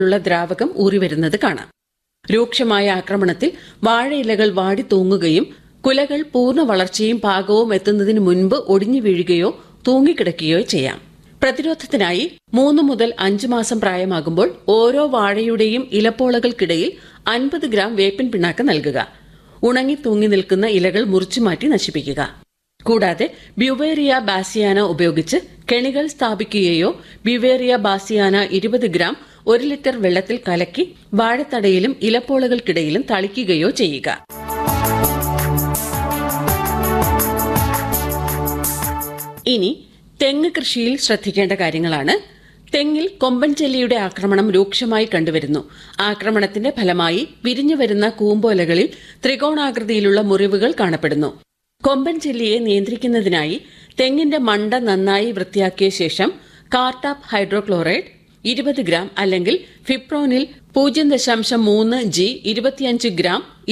ഉള്ള ദ്രാവകം ഊറിവരുന്നത് കാണാം രൂക്ഷമായ ആക്രമണത്തിൽ വാഴയിലകൾ വാടി തൂങ്ങുകയും കുലകൾ പൂർണ്ണ വളർച്ചയും പാകവും എത്തുന്നതിന് മുൻപ് ഒടിഞ്ഞു വീഴുകയോ തൂങ്ങിക്കിടക്കുകയോ ചെയ്യാം പ്രതിരോധത്തിനായി മൂന്ന് മുതൽ അഞ്ച് മാസം പ്രായമാകുമ്പോൾ ഓരോ വാഴയുടെയും ഇലപ്പോളകൾക്കിടയിൽ അൻപത് ഗ്രാം വേപ്പിൻ പിണ്ണാക്ക് നൽകുക ഉണങ്ങി തൂങ്ങി നിൽക്കുന്ന ഇലകൾ മുറിച്ചുമാറ്റി നശിപ്പിക്കുക കൂടാതെ ബ്യുവേറിയ ബാസിയാന ഉപയോഗിച്ച് കെണികൾ സ്ഥാപിക്കുകയോ ബ്യുവേറിയ ബാസിയാന ഇരുപത് ഗ്രാം ഒരു ലിറ്റർ വെള്ളത്തിൽ കലക്കി വാഴത്തടയിലും ഇലപ്പോളകൾക്കിടയിലും തളിക്കുകയോ ചെയ്യുക ഇനി തെങ്ങ് കൃഷിയിൽ ശ്രദ്ധിക്കേണ്ട കാര്യങ്ങളാണ് തെങ്ങിൽ കൊമ്പൻ ചെല്ലിയുടെ ആക്രമണം രൂക്ഷമായി കണ്ടുവരുന്നു ആക്രമണത്തിന്റെ ഫലമായി വിരിഞ്ഞു വരുന്ന കൂമ്പോലകളിൽ ത്രികോണാകൃതിയിലുള്ള മുറിവുകൾ കാണപ്പെടുന്നു കൊമ്പൻ ചെല്ലിയെ നിയന്ത്രിക്കുന്നതിനായി തെങ്ങിന്റെ മണ്ട നന്നായി വൃത്തിയാക്കിയ ശേഷം കാർട്ടാപ്പ് ഹൈഡ്രോക്ലോറൈഡ് ഇരുപത് ഗ്രാം അല്ലെങ്കിൽ ഫിപ്രോനിൽ പൂജ്യം ദശാംശം മൂന്ന് ജി ഇരുപത്തിയഞ്ച് ഗ്രാം